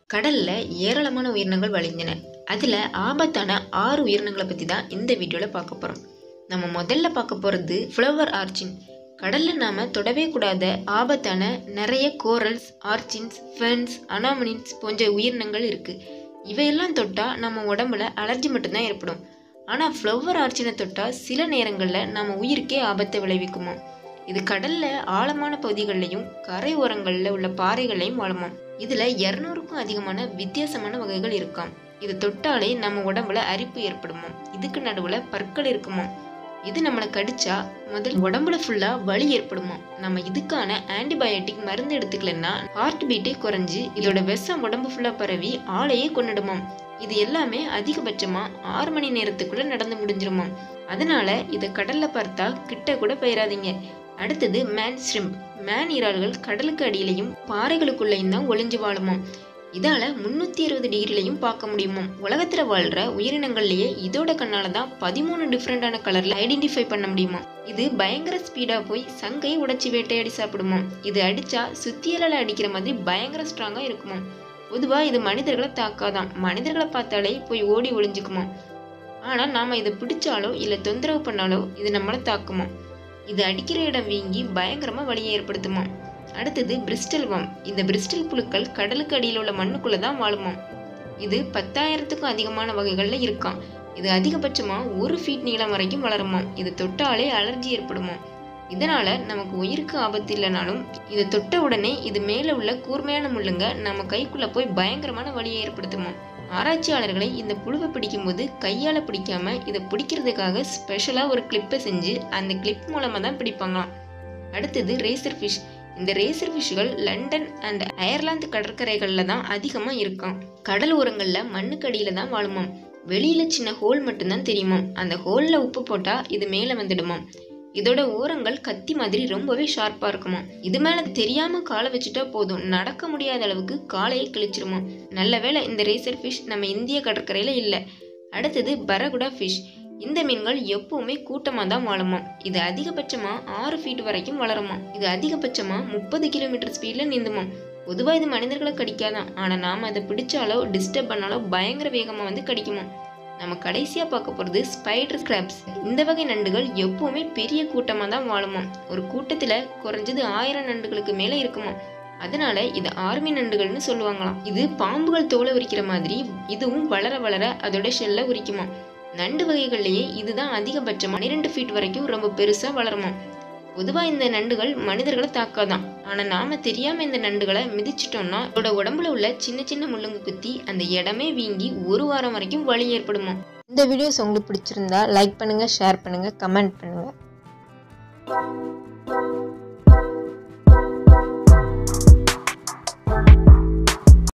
கடல்ல ஏராளமான உயிரினங்கள் வழிந்தன அதுல ஆபத்தான ஆறு உயிரினங்களை பத்தி தான் இந்த வீடியோல பார்க்க போறோம் நம்ம முதல்ல பார்க்க போறது ஃப்ளவர் ஆர்ச்சின் கடல்ல நாம தொடவே கூடாத ஆபத்தான நிறைய கோரல்ஸ் ஆர்ச்சின்ஸ் ஃபென்ஸ் அனாமனின்ஸ் போன்ற உயிரினங்கள் இருக்கு இவையெல்லாம் தொட்டா நம்ம உடம்புல அலர்ஜி மட்டும்தான் ஏற்படும் ஆனா ஃப்ளவர் ஆர்ச்சினை தொட்டா சில நேரங்கள்ல நம்ம உயிருக்கே ஆபத்தை விளைவிக்குமா இது கடல்ல ஆழமான பகுதிகளிலையும் கரை ஓரங்கள்ல உள்ள பாறைகளையும் வாழுமாம் இதுல இரநூறுக்கும் அதிகமான வித்தியாசமான வகைகள் இருக்காம் இது தொட்டாலே நம்ம உடம்புல அரிப்பு ஏற்படுமாம் இதுக்கு நடுவுல பற்கள் இருக்குமாம் இது நம்மளை கடிச்சா முதல் உடம்புல ஃபுல்லா வலி ஏற்படுமா நம்ம இதுக்கான ஆன்டிபயோட்டிக் மருந்து எடுத்துக்கலன்னா ஹார்ட் பீட்டே குறைஞ்சு இதோட விஷம் உடம்பு ஃபுல்லா பரவி ஆளையே கொன்னுடுமாம் இது எல்லாமே அதிகபட்சமா ஆறு மணி நேரத்துக்குள்ள நடந்து முடிஞ்சிருமாம் அதனால இதை கடல்ல பார்த்தா கிட்ட கூட போயிடாதீங்க அடுத்தது மேன் ஸ்ரிம்ப் மேன் இறால்கள் கடலுக்கு அடியிலையும் பாறைகளுக்குள்ளேயும் தான் ஒளிஞ்சு வாழுமாம் இதால முன்னூத்தி அறுபது டிகிரிலையும் பார்க்க முடியுமாம் உலகத்துல வாழ்ற உயிரினங்கள்லயே இதோட கண்ணால தான் பதிமூணு டிஃப்ரெண்டான கலர்ல ஐடென்டிஃபை பண்ண முடியுமா இது பயங்கர ஸ்பீடா போய் சங்கை உடைச்சி வேட்டையாடி சாப்பிடுமாம் இது அடிச்சா சுத்தியலால அடிக்கிற மாதிரி பயங்கர ஸ்ட்ராங்கா இருக்குமாம் பொதுவா இது மனிதர்களை தாக்காதான் மனிதர்களை பார்த்தாலே போய் ஓடி ஒளிஞ்சுக்குமா ஆனா நாம இதை பிடிச்சாலோ இல்ல தொந்தரவு பண்ணாலோ இது நம்மளை தாக்குமா இது அடிக்கிற இடம் வீங்கி பயங்கரமா வலியை ஏற்படுத்துமா அடுத்தது பிரிஸ்டல் வாம் இந்த பிரிஸ்டல் புழுக்கள் கடலுக்கு அடியில் உள்ள மண்ணுக்குள்ள தான் வாழுமாம் இது பத்தாயிரத்துக்கும் அதிகமான வகைகள்ல இருக்காம் இது அதிகபட்சமா ஒரு ஃபீட் நீளம் வரைக்கும் வளருமாம் இது தொட்டாலே அலர்ஜி ஏற்படுமாம் இதனால நமக்கு உயிருக்கு ஆபத்து இல்லைனாலும் இதை தொட்ட உடனே இது மேல உள்ள கூர்மையான முள்ளுங்க நம்ம கைக்குள்ள போய் பயங்கரமான வலியை ஏற்படுத்துமா ஆராய்ச்சியாளர்களை இந்த புழுவை பிடிக்கும்போது கையால பிடிக்காம இதை பிடிக்கிறதுக்காக ஸ்பெஷலா ஒரு கிளிப்பை செஞ்சு அந்த கிளிப் மூலமா தான் பிடிப்பாங்களாம் அடுத்தது ரேசர் ஃபிஷ் இந்த ரேசர் ஃபிஷ்கள் லண்டன் அண்ட் அயர்லாந்து கடற்கரைகளில் தான் அதிகமாக இருக்காம் கடல் ஓரங்களில் மண்ணுக்கடியில் தான் வாழுமாம் வெளியில சின்ன ஹோல் மட்டும்தான் தெரியுமாம் அந்த ஹோலில் உப்பு போட்டால் இது மேலே வந்துடுமாம் இதோட ஓரங்கள் கத்தி மாதிரி ரொம்பவே ஷார்ப்பா இருக்குமா இது மேல தெரியாம காலை வச்சுட்டா போதும் நடக்க முடியாத அளவுக்கு காலையை கிழிச்சிருமா நல்ல வேளை இந்த ரேசர் ஃபிஷ் நம்ம இந்திய கடற்கரையில இல்ல அடுத்தது பரகுடா ஃபிஷ் இந்த மீன்கள் எப்பவுமே கூட்டமா தான் வாழுமா இது அதிகபட்சமா ஆறு ஃபீட் வரைக்கும் வளருமா இது அதிகபட்சமா முப்பது கிலோமீட்டர் ஸ்பீட்ல நீந்துமா பொதுவா இது மனிதர்களை கடிக்காதான் ஆனா நாம அதை பிடிச்சாலோ டிஸ்டர்ப் பண்ணாலோ பயங்கர வேகமா வந்து கடிக்குமா நம்ம கடைசியா பார்க்க போறது ஸ்பைடர் கிராப்ஸ் இந்த வகை நண்டுகள் எப்பவுமே பெரிய கூட்டமா தான் வாழுமாம் ஒரு கூட்டத்துல குறைஞ்சது ஆயிரம் நண்டுகளுக்கு மேல இருக்குமா அதனால இது ஆர்மி நண்டுகள்னு சொல்லுவாங்களாம் இது பாம்புகள் தோலை உரிக்கிற மாதிரி இதுவும் வளர வளர அதோட ஷெல்ல உரிக்குமா நண்டு வகைகள்லயே இதுதான் அதிகபட்சம் பன்னிரெண்டு ஃபீட் வரைக்கும் ரொம்ப பெருசா வளருமா பொதுவா இந்த நண்டுகள் மனிதர்களை தாக்காதான் ஆனா நாம தெரியாம இந்த நண்டுகளை மிதிச்சிட்டோம்னா அதோட உடம்புல உள்ள சின்ன சின்ன முள்ளுங்க குத்தி அந்த இடமே வீங்கி ஒரு வாரம் வரைக்கும் வலி ஏற்படுமா இந்த வீடியோஸ் உங்களுக்கு பிடிச்சிருந்தா லைக் பண்ணுங்க ஷேர் பண்ணுங்க கமெண்ட் பண்ணுங்க